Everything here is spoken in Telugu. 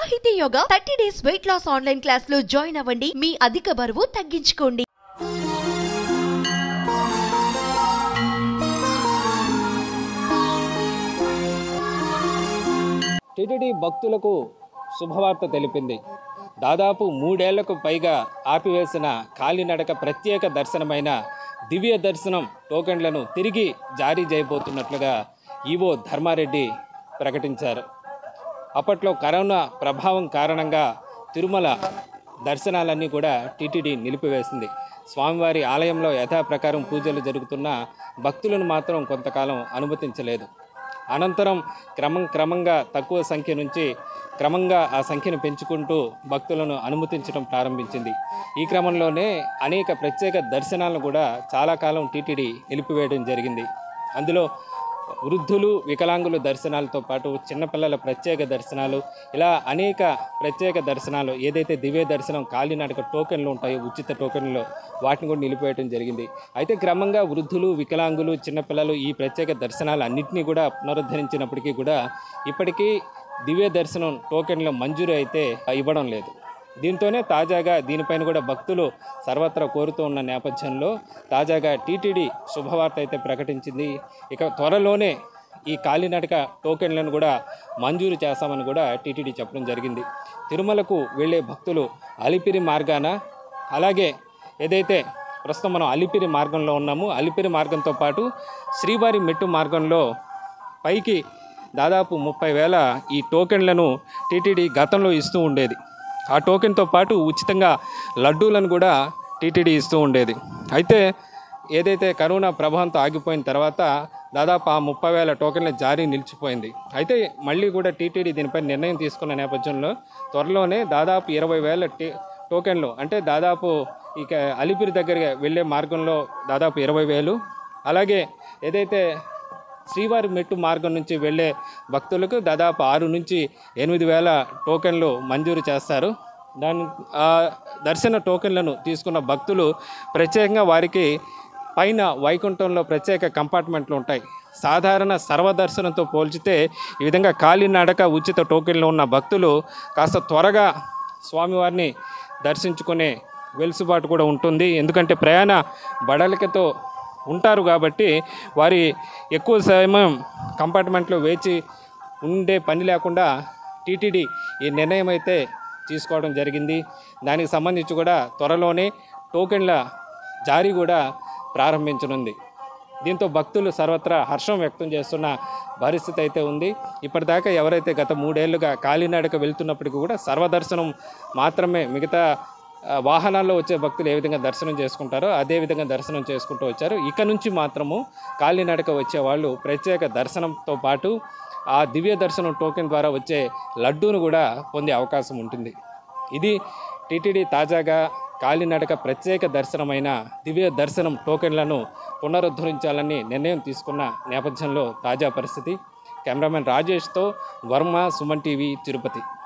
సాహితీ yoga thirty days weight loss online class లో జాయిన్ అవ్వండి మీ అధిక బరువు తగ్గించుకోండి టిటిడి భక్తులకు శుభవార్త తెలిపింది దాదాపు మూడేళ్లకు పైగా ఆపివేసిన కాలినడక ప్రత్యేక దర్శనమైన దివ్య దర్శనం టోకెన్లను తిరిగి జారీ చేయబోతున్నట్లుగా ఈవో ధర్మారెడ్డి ప్రకటించారు అప్పట్లో కరోనా ప్రభావం కారణంగా తిరుమల దర్శనాలన్నీ కూడా టీటీడీ నిలిపివేసింది స్వామివారి ఆలయంలో యథాప్రకారం పూజలు జరుగుతున్న భక్తులను మాత్రం కొంతకాలం అనుమతించలేదు అనంతరం క్రమం క్రమంగా తక్కువ సంఖ్య నుంచి క్రమంగా ఆ సంఖ్యను పెంచుకుంటూ భక్తులను అనుమతించడం ప్రారంభించింది ఈ క్రమంలోనే అనేక ప్రత్యేక దర్శనాలను కూడా చాలా కాలం టీటీడీ నిలిపివేయడం జరిగింది అందులో వృద్ధులు వికలాంగుల దర్శనాలతో పాటు చిన్నపిల్లల ప్రత్యేక దర్శనాలు ఇలా అనేక ప్రత్యేక దర్శనాలు ఏదైతే దివ్య దర్శనం కాలినడక టోకెన్లు ఉంటాయో ఉచిత టోకెన్లు వాటిని కూడా నిలిపేయడం జరిగింది అయితే క్రమంగా వృద్ధులు వికలాంగులు చిన్నపిల్లలు ఈ ప్రత్యేక దర్శనాలు అన్నింటినీ కూడా పునరుద్ధరించినప్పటికీ కూడా ఇప్పటికీ దివ్య దర్శనం టోకెన్లు మంజూరు అయితే ఇవ్వడం లేదు దీంతోనే తాజాగా దీనిపైన కూడా భక్తులు సర్వత్రా కోరుతూ ఉన్న నేపథ్యంలో తాజాగా టీటీడీ శుభవార్త అయితే ప్రకటించింది ఇక త్వరలోనే ఈ కాలినడక టోకెన్లను కూడా మంజూరు చేస్తామని కూడా టీటీడీ చెప్పడం జరిగింది తిరుమలకు వెళ్ళే భక్తులు అలిపిరి మార్గాన అలాగే ఏదైతే ప్రస్తుతం మనం అలిపిరి మార్గంలో ఉన్నాము అలిపిరి మార్గంతో పాటు శ్రీవారి మెట్టు మార్గంలో పైకి దాదాపు ముప్పై వేల ఈ టోకెన్లను టీటీడీ గతంలో ఇస్తూ ఉండేది ఆ టోకెన్తో పాటు ఉచితంగా లడ్డూలను కూడా టీటీడీ ఇస్తూ ఉండేది అయితే ఏదైతే కరోనా ప్రభావంతో ఆగిపోయిన తర్వాత దాదాపు ఆ ముప్పై వేల టోకెన్ల జారీ నిలిచిపోయింది అయితే మళ్ళీ కూడా టీటీడీ దీనిపై నిర్ణయం తీసుకున్న నేపథ్యంలో త్వరలోనే దాదాపు ఇరవై వేల టీ టోకెన్లు అంటే దాదాపు ఇక అలిపిరి దగ్గర వెళ్ళే మార్గంలో దాదాపు ఇరవై వేలు అలాగే ఏదైతే శ్రీవారి మెట్టు మార్గం నుంచి వెళ్ళే భక్తులకు దాదాపు ఆరు నుంచి ఎనిమిది వేల టోకెన్లు మంజూరు చేస్తారు దాని ఆ దర్శన టోకెన్లను తీసుకున్న భక్తులు ప్రత్యేకంగా వారికి పైన వైకుంఠంలో ప్రత్యేక కంపార్ట్మెంట్లు ఉంటాయి సాధారణ సర్వదర్శనంతో పోల్చితే ఈ విధంగా కాలినడక ఉచిత టోకెన్లు ఉన్న భక్తులు కాస్త త్వరగా స్వామివారిని దర్శించుకునే వెలుసుబాటు కూడా ఉంటుంది ఎందుకంటే ప్రయాణ బడలికతో ఉంటారు కాబట్టి వారి ఎక్కువ సమయం కంపార్ట్మెంట్లో వేచి ఉండే పని లేకుండా టీటీడీ ఈ నిర్ణయం అయితే తీసుకోవడం జరిగింది దానికి సంబంధించి కూడా త్వరలోనే టోకెన్ల జారీ కూడా ప్రారంభించనుంది దీంతో భక్తులు సర్వత్రా హర్షం వ్యక్తం చేస్తున్న పరిస్థితి అయితే ఉంది ఇప్పటిదాకా ఎవరైతే గత మూడేళ్లుగా కాలినడక వెళ్తున్నప్పటికీ కూడా సర్వదర్శనం మాత్రమే మిగతా ఆ, వాహనాల్లో వచ్చే భక్తులు ఏ విధంగా దర్శనం చేసుకుంటారో అదే విధంగా దర్శనం చేసుకుంటూ వచ్చారు ఇక నుంచి మాత్రము కాలినడక వచ్చే వాళ్ళు ప్రత్యేక దర్శనంతో పాటు ఆ దివ్య దర్శనం టోకెన్ ద్వారా వచ్చే లడ్డూను కూడా పొందే అవకాశం ఉంటుంది ఇది టీటీడీ తాజాగా కాలినడక ప్రత్యేక దర్శనమైన దివ్య దర్శనం టోకెన్లను పునరుద్ధరించాలని నిర్ణయం తీసుకున్న నేపథ్యంలో తాజా పరిస్థితి కెమెరామెన్ రాజేష్తో వర్మ సుమన్ టీవీ తిరుపతి